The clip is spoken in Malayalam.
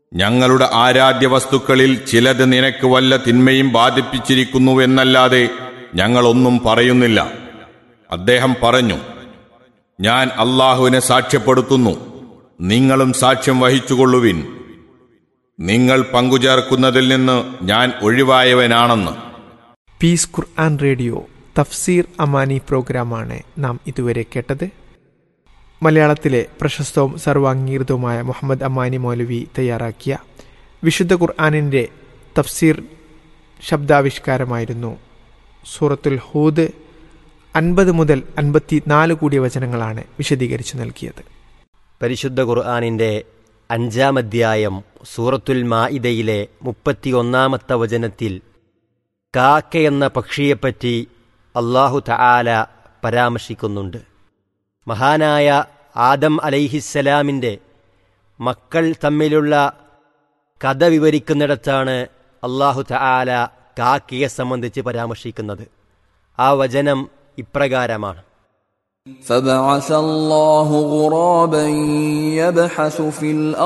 ഞങ്ങളുടെ ആരാധ്യ വസ്തുക്കളിൽ ചിലത് നിനക്ക് വല്ല തിന്മയും ബാധിപ്പിച്ചിരിക്കുന്നുവെന്നല്ലാതെ ഞങ്ങളൊന്നും പറയുന്നില്ല അദ്ദേഹം പറഞ്ഞു ഞാൻ അള്ളാഹുവിനെ സാക്ഷ്യപ്പെടുത്തുന്നു നിങ്ങളും സാക്ഷ്യം വഹിച്ചുകൊള്ളുവിൻ നിങ്ങൾ പങ്കുചേർക്കുന്നതിൽ നിന്ന് ഞാൻ ഒഴിവായവനാണെന്ന് പീസ് ഖുർആൻ റേഡിയോ തഫ്സീർ അമാനി പ്രോഗ്രാമാണ് നാം ഇതുവരെ കേട്ടത് മലയാളത്തിലെ പ്രശസ്തവും സർവാംഗീകൃതവുമായ മുഹമ്മദ് അമാനി മൗലവി തയ്യാറാക്കിയ വിശുദ്ധ ഖുർആാനിൻ്റെ തഫ്സീർ ശബ്ദാവിഷ്കാരമായിരുന്നു സൂറത്തുൽ ഹൂദ് അൻപത് മുതൽ അൻപത്തി നാല് കൂടിയ വചനങ്ങളാണ് വിശദീകരിച്ചു നൽകിയത് പരിശുദ്ധ ഖുർആാനിൻ്റെ അഞ്ചാം അധ്യായം സൂറത്തുൽ മാഇദയിലെ മുപ്പത്തിയൊന്നാമത്തെ വചനത്തിൽ കാക്കയെന്ന പക്ഷിയെപ്പറ്റി അള്ളാഹു തആല പരാമർശിക്കുന്നുണ്ട് മഹാനായ ആദം അലൈഹിസ്സലാമിൻ്റെ മക്കൾ തമ്മിലുള്ള കഥ വിവരിക്കുന്നിടത്താണ് അള്ളാഹു തആല കാക്കയെ സംബന്ധിച്ച് പരാമർശിക്കുന്നത് ആ വചനം ഇപ്രകാരമാണ് فبعث الله غرابا يبحث في الأرض